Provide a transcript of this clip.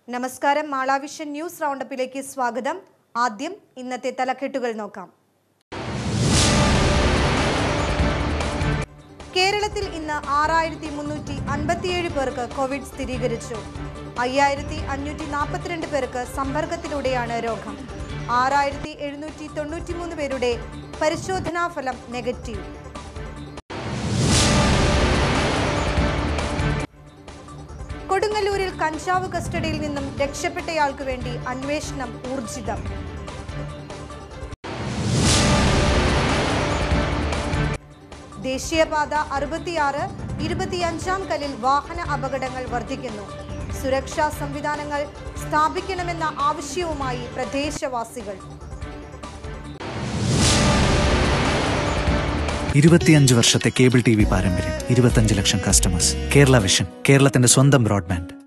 നമസ്കാരം മാളാവിഷൻ ന്യൂസ് റൗണ്ടപ്പിലേക്ക് സ്വാഗതം ആദ്യം ഇന്നത്തെ തലക്കെട്ടുകൾ നോക്കാം കേരളത്തിൽ ഇന്ന് ആറായിരത്തി മുന്നൂറ്റി അൻപത്തിയേഴ് പേർക്ക് കോവിഡ് സ്ഥിരീകരിച്ചു അയ്യായിരത്തി അഞ്ഞൂറ്റി നാൽപ്പത്തിരണ്ട് പേർക്ക് സമ്പർക്കത്തിലൂടെയാണ് രോഗം ആറായിരത്തി എഴുന്നൂറ്റി തൊണ്ണൂറ്റിമൂന്ന് പേരുടെ പരിശോധനാ ഫലം നെഗറ്റീവ് കൊടുങ്ങല്ലൂരിൽ കഞ്ചാവ് കസ്റ്റഡിയിൽ നിന്നും രക്ഷപ്പെട്ടയാൾക്ക് വേണ്ടി അന്വേഷണം ഊർജിതം ദേശീയപാത അറുപത്തിയാറ് ഇരുപത്തിയഞ്ചാം കല്ലിൽ വാഹന അപകടങ്ങൾ വർദ്ധിക്കുന്നു സുരക്ഷാ സംവിധാനങ്ങൾ സ്ഥാപിക്കണമെന്ന ആവശ്യവുമായി പ്രദേശവാസികൾ ഇരുപത്തിയഞ്ച് വർഷത്തെ കേബിൾ ടി വി പാരമ്പര്യം ഇരുപത്തഞ്ച് ലക്ഷം കസ്റ്റമേഴ്സ് കേരള വിഷൻ കേരളത്തിന്റെ സ്വന്തം ബ്രോഡ്ബാൻഡ്